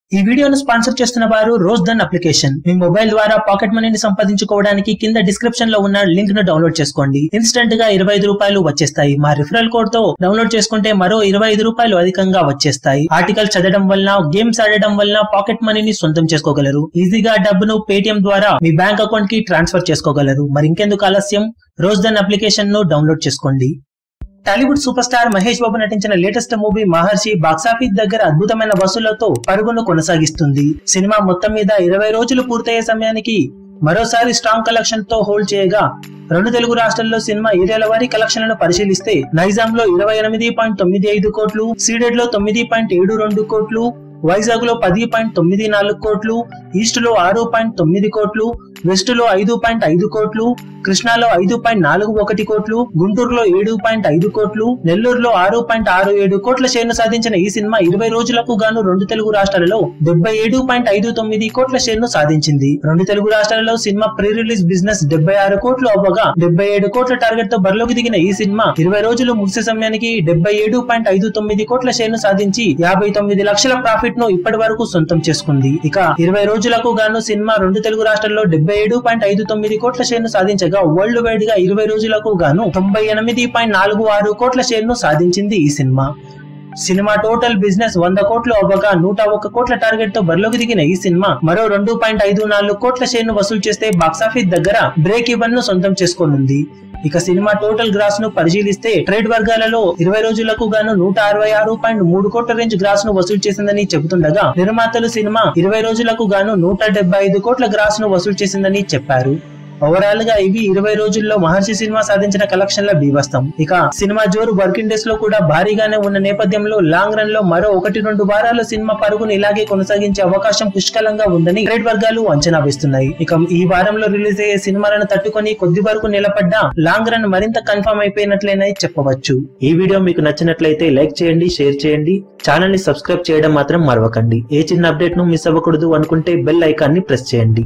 ఈ వీడియోను స్పాన్సర్ చేస్తున్న వారు రోజ్ దన్ అప్లికేషన్ మీ మొబైల్ ద్వారా పాకెట్ మనీని సంపాదించుకోవడానికి కింద డిస్క్రిప్షన్ లో ఉన్న లింక్ ను డౌన్లోడ్ చేసుకోండి ఇన్స్టెంట్ గా ఇరవై ఐదు రూపాయలు వచ్చేస్తాయి మా రిఫరల్ కోడ్ తో డౌన్లోడ్ చేసుకుంటే మరో ఇరవై ఐదు రూపాయలు అధికంగా వచ్చేస్తాయి ఆర్టికల్ చదవడం వలన గేమ్స్ ఆడడం వలన పాకెట్ మనీని సొంతం చేసుకోగలరు ఈజీగా డబ్బును పేటిఎం ద్వారా మీ బ్యాంక్ అకౌంట్ కి ట్రాన్స్ఫర్ చేసుకోగలరు మరి ఇంకెందుకు ఆలస్యం రోజ్ దన్ అప్లికేషన్ ను డౌన్లోడ్ చేసుకోండి టాలీవుడ్ సూపర్ స్టార్ మహేష్ బాబు నటించిన లేటెస్ట్ మూవీ మహర్షి బాక్సాఫీస్ దగ్గర అద్భుతమైన వసూళ్లతో పరుగును కొనసాగిస్తుంది సినిమా మొత్తం మీద ఇరవై రోజులు పూర్తయ్యే సమయానికి మరోసారి స్ట్రాంగ్ కలెక్షన్ తో హోల్డ్ చేయగా రెండు తెలుగు రాష్ట్రాల్లో సినిమా ఏరియాల వారి కలెక్షన్లను పరిశీలిస్తే నైజాం లో ఇరవై ఎనిమిది పాయింట్ తొమ్మిది ఐదు కోట్లు సీడెడ్ లో తొమ్మిది పాయింట్ ఏడు రెండు కోట్లు వైజాగ్ లో పది పాయింట్ తొమ్మిది నాలుగు కోట్లు ఈస్ట్ లో ఆరు పాయింట్ తొమ్మిది కోట్లు వెస్ట్ లో ఐదు పాయింట్ ఐదు కోట్లు కృష్ణాలో ఐదు పాయింట్ నాలుగు ఒకటి కోట్లు గుంటూరులో ఏడు పాయింట్ ఐదు కోట్లు నెల్లూరులో ఆరు పాయింట్ ఆరు ఏడు కోట్ల షేర్ను సాధించిన ఈ సినిమా ఇరవై రోజులకు గాను రెండు తెలుగు రాష్ట్రాలలో డెబ్బై ఏడు పాయింట్ ఐదు తొమ్మిది కోట్ల షేర్ను సాధించింది రెండు తెలుగు రాష్ట్రాలలో సినిమా ప్రీ రిలీజ్ బిజినెస్ డెబ్బై ఆరు కోట్లు అవ్వగా డెబ్బై ఏడు కోట్ల టార్గెట్ తో బరిలోకి దిగిన ఈ సినిమా ఇరవై రోజులు ముగిసే సమయానికి డెబ్బై ఏడు పాయింట్ ఐదు తొమ్మిది కోట్ల షేర్ను సాధించి యాభై తొమ్మిది లక్షల ప్రాఫిట్ ను ఇప్పటి వరకు సొంతం చేసుకుంది ఇక ఇరవై రోజులకు గాను సినిమా రెండు తెలుగు రాష్ట్రాల్లో డెబ్బై ఏడు పాయింట్ ఐదు తొమ్మిది కోట్ల షేర్ను సాధించగా వరల్డ్ వైడ్ గా ఇరవై రోజులకు గాను తొంభై ఎనిమిది పాయింట్ నాలుగు ఆరు కోట్ల షేర్ను సాధించింది ఈ సినిమా సినిమా టోటల్ బిజినెస్ వంద కోట్లు అవ్వగా నూట ఒక్క కోట్ల టార్గెట్ తో బరిలోకి దిగిన ఈ సినిమా మరో రెండు పాయింట్ ఐదు నాలుగు కోట్ల షేర్ను వసూలు చేస్తే బాక్సాఫీస్ దగ్గర బ్రేక్ ఈవెన్ ను సొంతం చేసుకోనుంది ఇక సినిమా టోటల్ గ్రాస్ ను పరిశీలిస్తే ట్రేడ్ వర్గాలలో ఇరవై రోజులకు గాను నూట అరవై ఆరు పాయింట్ మూడు కోట్ల రేంజ్ గ్రాస్ ను వసూలు చేసిందని చెబుతుండగా నిర్మాతలు సినిమా ఇరవై రోజులకు గాను నూట డెబ్బై ఐదు కోట్ల గ్రాస్ ను వసూలు చేసిందని చెప్పారు ఓవరాల్ గా ఇవి ఇరవై రోజుల్లో మహర్షి సినిమా సాధించిన కలెక్షన్ల బీభత్సం ఇక సినిమా జోరు వర్కింగ్ డేస్ లో కూడా భారీగానే ఉన్న నేపథ్యంలో లాంగ్ రన్ లో మరో ఒకటి రెండు వారాలు సినిమా పరుగును ఇలాగే కొనసాగించే అవకాశం పుష్కలంగా ఉందని ట్రేడ్ వర్గాలు అంచనా వేస్తున్నాయి ఇక ఈ వారంలో రిలీజ్ అయ్యే సినిమాలను తట్టుకొని కొద్ది వరకు నిలబడ్డ లాంగ్ రన్ మరింత కన్ఫర్మ్ అయిపోయినట్లేనని చెప్పవచ్చు ఈ వీడియో మీకు నచ్చినట్లయితే లైక్ చేయండి షేర్ చేయండి ఛానల్ ని సబ్స్క్రైబ్ చేయడం మాత్రం మరవకండి ఏ చిన్న అప్డేట్ ను మిస్ అవ్వకూడదు అనుకుంటే బెల్ ఐకాన్ ని ప్రెస్ చేయండి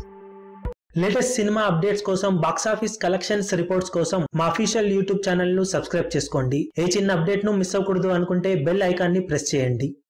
లేటెస్ట్ సినిమా అప్డేట్స్ కోసం బాక్సాఫీస్ కలెక్షన్స్ రిపోర్ట్స్ కోసం మా అఫీషియల్ యూట్యూబ్ ఛానల్ ను సబ్స్క్రైబ్ చేసుకోండి ఏ చిన్న అప్డేట్ ను మిస్ అవ్వకూడదు అనుకుంటే బెల్ ఐకాన్ ని ప్రెస్ చేయండి